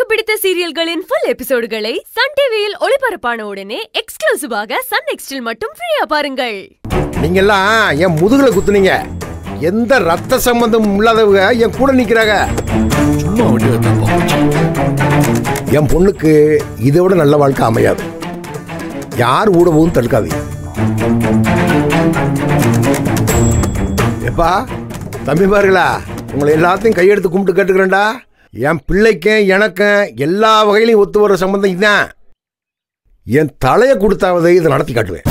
பிடித்த சீரியல்களின் full எபிசோடுகளை Sun டிவியில் ஒளிபரப்பான உடனே எக்ஸ்க்ளூசிவாக சன் நெக்ஸ்டில் மட்டும் ஃப்ரீயா பாருங்கள் நீங்கெல்லாம் என் முதுகுல குத்துனீங்க எந்த ரத்த சம்பந்தம் இல்லாதவங்க என் கூட நிக்கிறாங்க சும்மா வண்டி வைத்தப்பா என் பொண்ணுக்கு இதை விட நல்ல வாழ்க்கை அமையாது யார் ஊடவும் தடுக்காது எப்பா தம்பி பாருங்களா உங்களை எல்லாத்தையும் கையெடுத்து கும்பிட்டு கேட்டுக்கிறேன்டா என் பிள்ளைக்கும் எனக்கும் எல்லா வகையிலையும் ஒத்து வர சம்பந்தம் இதுதான் என் தலையை கொடுத்தாவது இதை நடத்தி காட்டுவேன்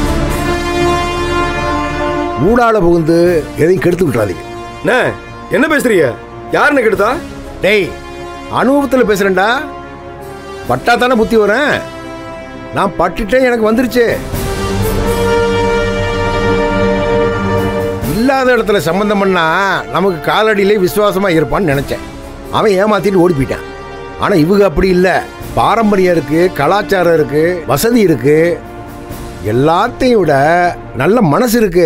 ஊடால புகுந்து எதையும் கெடுத்து விட்டுறாதீங்க அண்ணே என்ன பேசுறீங்க யாருன்னு கெடுத்தா டேய் அனுபவத்தில் பேசுறேன்டா பட்டா தானே புத்தி வரேன் நான் பட்டுட்டேன் எனக்கு வந்துருச்சு இல்லாத இடத்துல சம்பந்தம் பண்ணா நமக்கு காலடியிலே விசுவாசமா இருப்பான்னு நினைச்சேன் அவன் ஏமாத்திட்டு ஓடி போயிட்டான் ஆனா இவங்க அப்படி இல்லை பாரம்பரியம் இருக்கு கலாச்சாரம் இருக்கு வசதி இருக்கு எல்லாத்தையும் விட நல்ல மனசு இருக்கு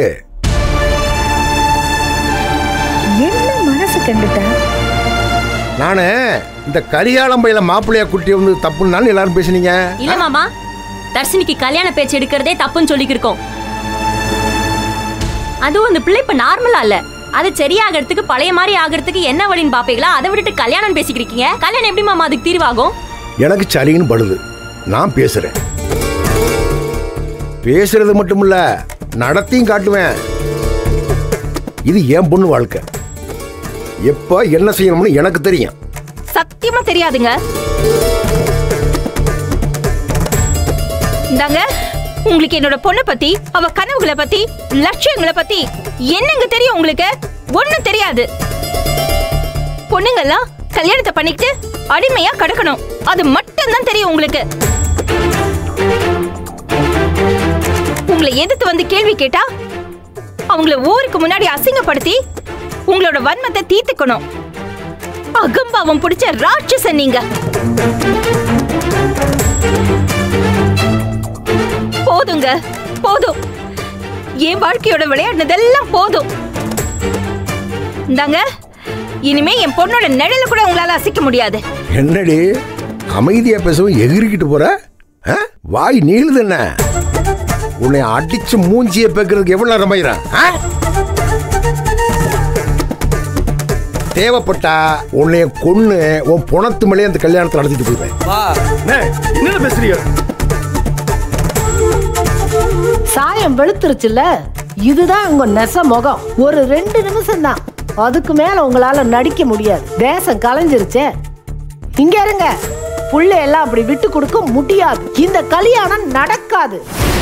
என்ன மனசு கண்டுட்டா நானு இந்த கரியாளம்பையில மாப்பிள்ளையா குட்டி வந்து தப்புன்னு எல்லாரும் பேசுனீங்க இல்ல மாமா தர்ஷினிக்கு கல்யாண பேச்சு எடுக்கிறதே தப்புன்னு சொல்லிக்கிருக்கோம் அதுவும் அந்த பிள்ளை இப்ப நார்மலா இல்ல அது சரியாகிறதுக்கு பழைய மாதிரி ஆகிறதுக்கு என்ன வழின்னு பாப்பீங்களா அதை விட்டுட்டு கல்யாணம் பேசிக்கிறீங்க கல்யாணம் எப்படி மாமா அதுக்கு தீர்வாகும் எனக்கு சளின்னு படுது நான் பேசுறேன் பேசுறது மட்டும் இல்ல நடத்தியும் காட்டுவேன் இது என் பொண்ணு வாழ்க்கை எப்ப என்ன செய்யணும்னு எனக்கு தெரியும் சத்தியமா தெரியாதுங்க இந்தாங்க உங்களுக்கு என்னோட பொண்ணை பத்தி அவ கனவுகளை பத்தி லட்சியங்களை பத்தி என்னங்க தெரியும் உங்களுக்கு ஒண்ணும் தெரியாது பொண்ணுங்கெல்லாம் கல்யாணத்தை பண்ணிக்கிட்டு அடிமையா கிடக்கணும் அது மட்டும் தான் தெரியும் உங்களுக்கு உங்களை எதிர்த்து வந்து கேள்வி கேட்டா அவங்கள ஊருக்கு முன்னாடி அசிங்கப்படுத்தி உங்களோட வன்மத்தை தீர்த்துக்கணும் அகம்பாவம் பிடிச்ச ராட்சசன் நீங்க போதுங்க போதும் என் வாழ்க்கையோட விளையாடினதெல்லாம் போதும் இந்தாங்க இனிமே என் பொண்ணோட நிழல கூட உங்களால அசைக்க முடியாது என்னடி அமைதியா பேசவும் எகிரிக்கிட்டு போற ஆ? வாய் நீளுது என்ன உன்னை அடிச்சு மூஞ்சிய பேக்கிறதுக்கு எவ்வளவு நேரம் ஆயிரம், ஆ தேவைப்பட்டா உன்னைய கொன்னு உன் புணத்து மேலே அந்த கல்யாணத்தை நடத்திட்டு போயிடுவேன் வா அண்ணே என்ன பேசுறீங்க சாயம் வெளுத்துருச்சுல்ல இதுதான் உங்க நெச முகம் ஒரு ரெண்டு நிமிஷம் தான் அதுக்கு மேல உங்களால நடிக்க முடியாது தேசம் கலைஞ்சிருச்சே இங்க இருங்க புள்ள எல்லாம் அப்படி விட்டு கொடுக்க முடியாது இந்த கல்யாணம் நடக்காது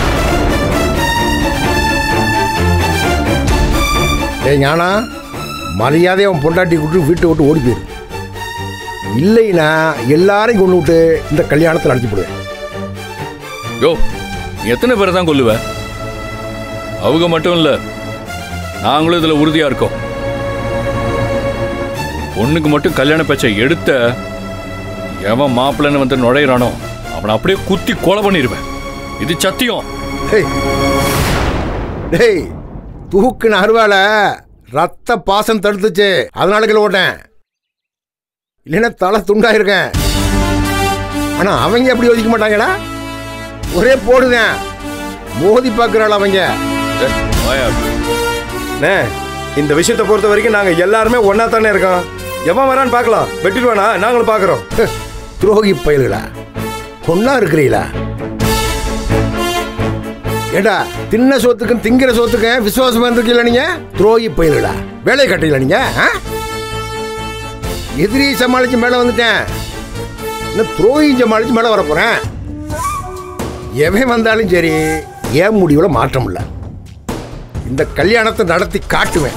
ஏய் ஞானா மரியாதையை அவன் பொண்டாட்டி விட்டு வீட்டை விட்டு ஓடி போயிரு இல்லைன்னா எல்லாரையும் கொண்டு விட்டு இந்த கல்யாணத்தை நடத்தி போடுவேன் யோ நீ எத்தனை பேரை தான் கொல்லுவ அவங்க மட்டும் இல்ல நாங்களும் இதுல உறுதியா இருக்கோம் பொண்ணுக்கு மட்டும் கல்யாண பேச்சை எடுத்த எவன் மாப்பிள்ளைன்னு வந்து நுழையிறானோ அவனை அப்படியே குத்தி கொலை பண்ணிடுவேன் இது சத்தியம் டேய் டேய் தூக்குன அருவால ரத்த பாசம் தடுத்துச்சு அதனால கீழே ஓட்டேன் இல்லைன்னா தலை துண்டாயிருக்கேன் ஆனா அவங்க அப்படி யோசிக்க மாட்டாங்கடா ஒரே போடுவேன் மோதி பார்க்குறாள் அவங்க டேய், வாயா. அண்ணே இந்த விஷயத்தை பொறுத்த வரைக்கும் நாங்க எல்லாருமே ஒன்னா தானே இருக்கோம் எவன் வரான்னு பார்க்கலாம் வெட்டிடுவானா நாங்களும் பார்க்கறோம் துரோகி பயல்களா ஒன்னா இருக்கிறீங்களா ஏடா தின்ன சோத்துக்கும் திங்கிற சோத்துக்கும் விசுவாசமா இருந்திருக்கீங்களா நீங்க துரோகி பயல்களா வேலையை கட்டீங்களா நீங்க ஆ? எதிரி சமாளிச்சு மேல வந்துட்டேன் இன்னும் துரோகி சமாளிச்சு மேல வர போறேன் எவன் வந்தாலும் சரி ஏன் முடிவுல மாற்றம் இல்ல இந்த கல்யாணத்தை நடத்தி காட்டுவேன்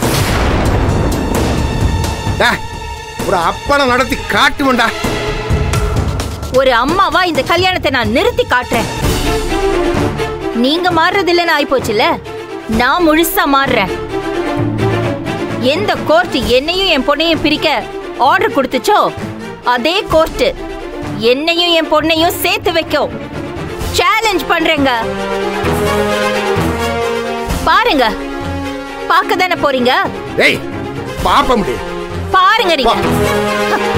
டா, ஒரு அப்பனை நடத்தி காட்டுவேன்டா ஒரு அம்மாவா இந்த கல்யாணத்தை நான் நிறுத்தி காட்டுறேன் நீங்க மாறுறது இல்லைன்னு ஆயிப்போச்சுல நான் முழுசா மாறுறேன் எந்த கோர்ட் என்னையும் என் பொண்ணையும் பிரிக்க ஆர்டர் கொடுத்துச்சோ அதே கோர்ட் என்னையும் என் பொண்ணையும் சேர்த்து வைக்கும் சேலஞ்ச் பண்றேங்க பாருங்க பார்க்க தானே போறீங்க டேய் பாப்ப முடியும் பாருங்க நீங்க